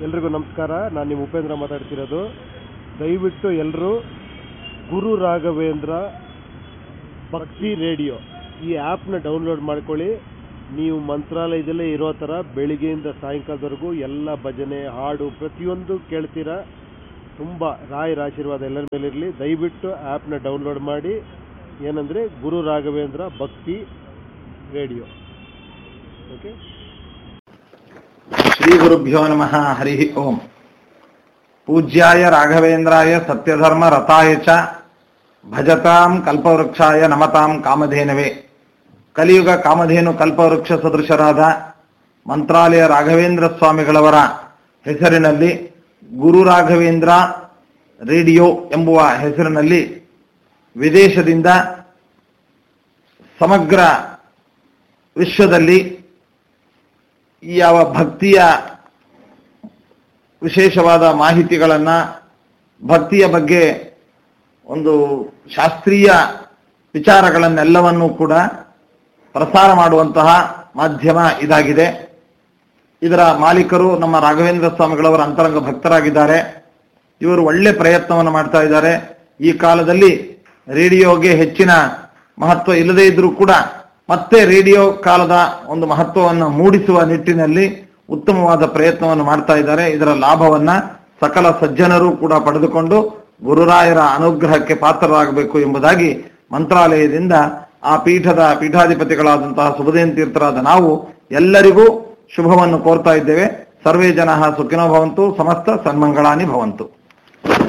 ಎಲ್ರಿಗೂ ನಮಸ್ಕಾರ ನಾನು ನಿಮ್ಮ ಉಪೇಂದ್ರ ಮಾತಾಡ್ತಿರೋದು ದಯವಿಟ್ಟು ಎಲ್ಲರೂ ಗುರು ರಾಘವೇಂದ್ರ ಭಕ್ತಿ ರೇಡಿಯೋ ಈ ಆ್ಯಪ್ನ ಡೌನ್ಲೋಡ್ ಮಾಡ್ಕೊಳ್ಳಿ ನೀವು ಮಂತ್ರಾಲಯದಲ್ಲೇ ಇರೋ ಥರ ಬೆಳಿಗ್ಗೆಯಿಂದ ಸಾಯಂಕಾಲದವರೆಗೂ ಎಲ್ಲ ಭಜನೆ ಹಾಡು ಪ್ರತಿಯೊಂದು ಕೇಳ್ತೀರಾ ತುಂಬ ರಾಯರ ಆಶೀರ್ವಾದ ಎಲ್ಲರ ಮೇಲಿರಲಿ ದಯವಿಟ್ಟು ಆ್ಯಪ್ನ ಡೌನ್ಲೋಡ್ ಮಾಡಿ ಏನಂದರೆ ಗುರು ರಾಘವೇಂದ್ರ ಭಕ್ತಿ ರೇಡಿಯೋ ಓಕೆ ಶ್ರೀ ಗುರುಭ್ಯೋ ನಮಃ ಹರಿ ಓಂ ಪೂಜ್ಯಾಯ ರಾಘವೇಂದ್ರಾಯ ಸತ್ಯಧರ್ಮ ರಥಾಯ ಚ ಭಜತಾಂ ಕಲ್ಪವೃಕ್ಷಾಯ ನಮತಾಂ ಕಾಮಧೇನವೇ ಕಲಿಯುಗ ಕಾಮಧೇನು ಕಲ್ಪವೃಕ್ಷ ಸದೃಶರಾದ ಮಂತ್ರಾಲಯ ರಾಘವೇಂದ್ರ ಸ್ವಾಮಿಗಳವರ ಹೆಸರಿನಲ್ಲಿ ಗುರು ರಾಘವೇಂದ್ರ ರೇಡಿಯೋ ಎಂಬುವ ಹೆಸರಿನಲ್ಲಿ ವಿದೇಶದಿಂದ ಸಮಗ್ರ ವಿಶ್ವದಲ್ಲಿ ಯಾವ ಭಕ್ತಿಯ ವಿಶೇಷವಾದ ಮಾಹಿತಿಗಳನ್ನ ಭಕ್ತಿಯ ಬಗ್ಗೆ ಒಂದು ಶಾಸ್ತ್ರೀಯ ವಿಚಾರಗಳನ್ನೆಲ್ಲವನ್ನೂ ಕೂಡ ಪ್ರಸಾರ ಮಾಡುವಂತಹ ಮಾಧ್ಯಮ ಇದಾಗಿದೆ ಇದರ ಮಾಲೀಕರು ನಮ್ಮ ರಾಘವೇಂದ್ರ ಸ್ವಾಮಿಗಳವರ ಅಂತರಂಗ ಭಕ್ತರಾಗಿದ್ದಾರೆ ಇವರು ಒಳ್ಳೆ ಪ್ರಯತ್ನವನ್ನು ಮಾಡ್ತಾ ಇದ್ದಾರೆ ಈ ಕಾಲದಲ್ಲಿ ರೇಡಿಯೋಗೆ ಹೆಚ್ಚಿನ ಮಹತ್ವ ಇಲ್ಲದೇ ಇದ್ರೂ ಕೂಡ ಮತ್ತೆ ರೇಡಿಯೋ ಕಾಲದ ಒಂದು ಮಹತ್ವವನ್ನು ಮೂಡಿಸುವ ನಿಟ್ಟಿನಲ್ಲಿ ಉತ್ತಮವಾದ ಪ್ರಯತ್ನವನ್ನು ಮಾಡ್ತಾ ಇದ್ದಾರೆ ಇದರ ಲಾಭವನ್ನ ಸಕಲ ಸಜ್ಜನರು ಕೂಡ ಪಡೆದುಕೊಂಡು ಗುರುರಾಯರ ಅನುಗ್ರಹಕ್ಕೆ ಪಾತ್ರರಾಗಬೇಕು ಎಂಬುದಾಗಿ ಮಂತ್ರಾಲಯದಿಂದ ಆ ಪೀಠದ ಪೀಠಾಧಿಪತಿಗಳಾದಂತಹ ಸುಬದೇನ್ ತೀರ್ಥರಾದ ನಾವು ಎಲ್ಲರಿಗೂ ಶುಭವನ್ನು ಕೋರ್ತಾ ಇದ್ದೇವೆ ಸರ್ವೇ ಜನ ಸುಖಿನೋ ಭವಂತು ಸಮಸ್ತ ಸನ್ಮಂಗಳಾನಿ ಭವಂತು